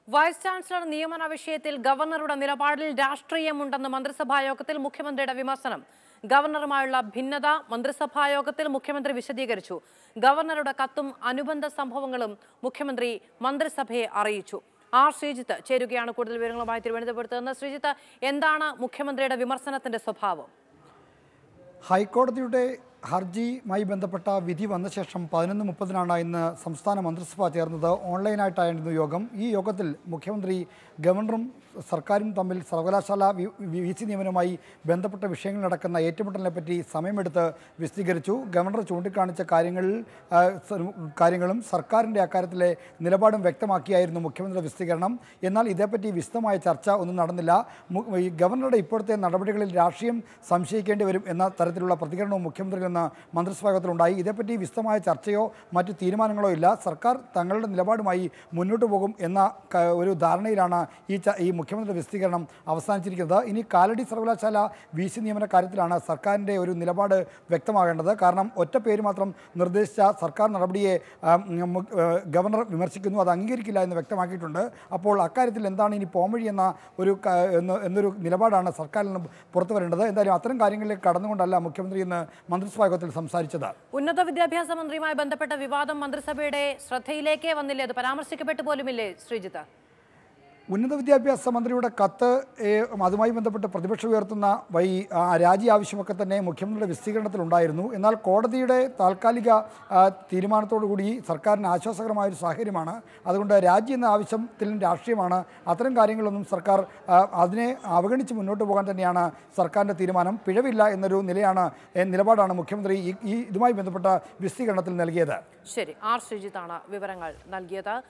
vice chancellor നിയമന വിഷയത്തിൽ ഗവർണറുടെ നിലപാടിൽ രാഷ്ട്രീയമുണ്ടെന്ന് മന്ത്രിസഭാ യോഗത്തിൽ മുഖ്യമന്ത്രിയുടെ വിമർശനം ഗവർണറുമായുള്ള ഭിന്നത മന്ത്രിസഭാ യോഗത്തിൽ മുഖ്യമന്ത്രി വിശദീകരിച്ചു ഗവർണറുടെ കത്തും അനുബന്ധ സംഭവങ്ങളും മുഖ്യമന്ത്രി മന്ത്രിസഭയെ അറിയിച്ചു ആർ ശ്രീജിത്ത് ചേരുകയാണ് കൂടുതൽ വിവരങ്ങളുമായി തിരുവനന്തപുരത്ത് നിന്ന് ശ്രീജിത്ത് എന്താണ് മുഖ്യമന്ത്രിയുടെ വിമർശനത്തിന്റെ സ്വഭാവം ഹൈക്കോടതിയുടെ ഹർജിയുമായി ബന്ധപ്പെട്ട വിധി വന്ന ശേഷം പതിനൊന്ന് മുപ്പതിനാണ് ഇന്ന് സംസ്ഥാന മന്ത്രിസഭ ചേർന്നത് ഓൺലൈനായിട്ടായിരുന്നു യോഗം ഈ യോഗത്തിൽ മുഖ്യമന്ത്രി ഗവർണറും സർക്കാരും തമ്മിൽ സർവകലാശാല വി- വി വി സി നിയമനവുമായി ബന്ധപ്പെട്ട വിഷയങ്ങൾ നടക്കുന്ന ഏറ്റുമുട്ടലിനെ പറ്റി സമയമെടുത്ത് വിശദീകരിച്ചു ഗവർണർ ചൂണ്ടിക്കാണിച്ച കാര്യങ്ങളിൽ ആ, സ- കാര്യങ്ങളും സർക്കാരിൻ്റെ അക്കാര്യത്തിലെ നിലപാടും വ്യക്തമാക്കിയായിരുന്നു മുഖ്യമന്ത്രിയുടെ വിശദീകരണം എന്നാൽ ഇതേപ്പറ്റി വിശദമായ ചർച്ച ഒന്നും നടന്നില്ല മു- ഈ ഗവർണറുടെ ഇപ്പോഴത്തെ നടപടികളിൽ രാഷ്ട്രീയം സംശയിക്കേണ്ടി വരും എന്ന തരത്തിലുള്ള പ്രതികരണവും മുഖ്യമന്ത്രിയിൽ നിന്ന് മന്ത്രിസഭാ യോഗത്തിലുണ്ടായി ഇതേപ്പറ്റി വിശദമായ ചർച്ചയോ മറ്റു തീരുമാനങ്ങളോ ഇല്ല സർക്കാർ തങ്ങളുടെ നിലപാടുമായി മുന്നോട്ട് പോകും എന്ന ക- ഒരു ധാരണയിലാണ് ഈ ച- ഈ മുഖ്യമന്ത്രിയുടെ വിശദീകരണം അവസാനിച്ചിരിക്കുന്നത് ഇനി കാലടി സർവകലാശാല വി സി നിയമന കാര്യത്തിലാണ് സർക്കാരിൻ്റെ ഒരു നിലപാട് വ്യക്തമാകേണ്ടത് കാരണം ഒറ്റ പേര് മാത്രം നിർദ്ദേശിച്ച സർക്കാർ നടപടിയെ ആ, ഉം, ആ, ഗവർണർ വിമർശിക്കുന്നു അത് അംഗീകരിക്കില്ല എന്ന് വ്യക്തമാക്കിയിട്ടുണ്ട് അപ്പോൾ അക്കാര്യത്തിൽ എന്താണ് ഇനി പോംവഴി എന്ന ഒരു ക- എന്ന് എന്നൊരു നിലപാടാണ് സർക്കാരിൽ നിന്ന് പുറത്തു വരേണ്ടത് എന്തായാലും അത്തരം കാര്യങ്ങളിലേക്ക് കടന്നുകൊണ്ടല്ല മുഖ്യമന്ത്രി ഇന്ന് മന്ത്രിസഭാ യോഗത്തിൽ സംസാരിച്ചത് ഉന്നത വിദ്യാഭ്യാസ മന്ത്രിയുമായി ബന്ധപ്പെട്ട വിവാദം മന്ത്രിസഭയുടെ ശ്രദ്ധയിലേക്കേ വന്നില്ലേ അത് പരാമർശിക്കപ്പെട്ടു പോലുമില്ലേ ശ്രീജിത്ത് ഉന്നത വിദ്യാഭ്യാസ മന്ത്രിയുടെ കത്ത് ഏ, അതുമായി ബന്ധപ്പെട്ട് പ്രതിപക്ഷം ഉയർത്തുന്ന വൈ ആ, രാജി ആവശ്യമൊക്കെ തന്നെ മുഖ്യമന്ത്രിയുടെ വിശദീകരണത്തിലുണ്ടായിരുന്നു എന്നാൽ കോടതിയുടെ താൽക്കാലിക ആ, തീരുമാനത്തോടുകൂടി സർക്കാരിന് ആശ്വാസകരമായ ഒരു സാഹചര്യമാണ് അതുകൊണ്ട് രാജി എന്ന ആവശ്യത്തിലും രാഷ്ട്രീയമാണ് അത്തരം കാര്യങ്ങളൊന്നും സർക്കാർ ആ, അതിനെ അവഗണിച്ച് മുന്നോട്ട് പോകാൻ തന്നെയാണ് സർക്കാരിൻ്റെ തീരുമാനം പിഴവില്ല എന്നൊരു നിലയാണ് ഏ, നിലപാടാണ് മുഖ്യമന്ത്രി ഈ ഈ ഇതുമായി ബന്ധപ്പെട്ട വിശദീകരണത്തിൽ നൽകിയത് ശരി ആർ ശ്രീജിത്താണ് വിവരങ്ങൾ നൽകിയത്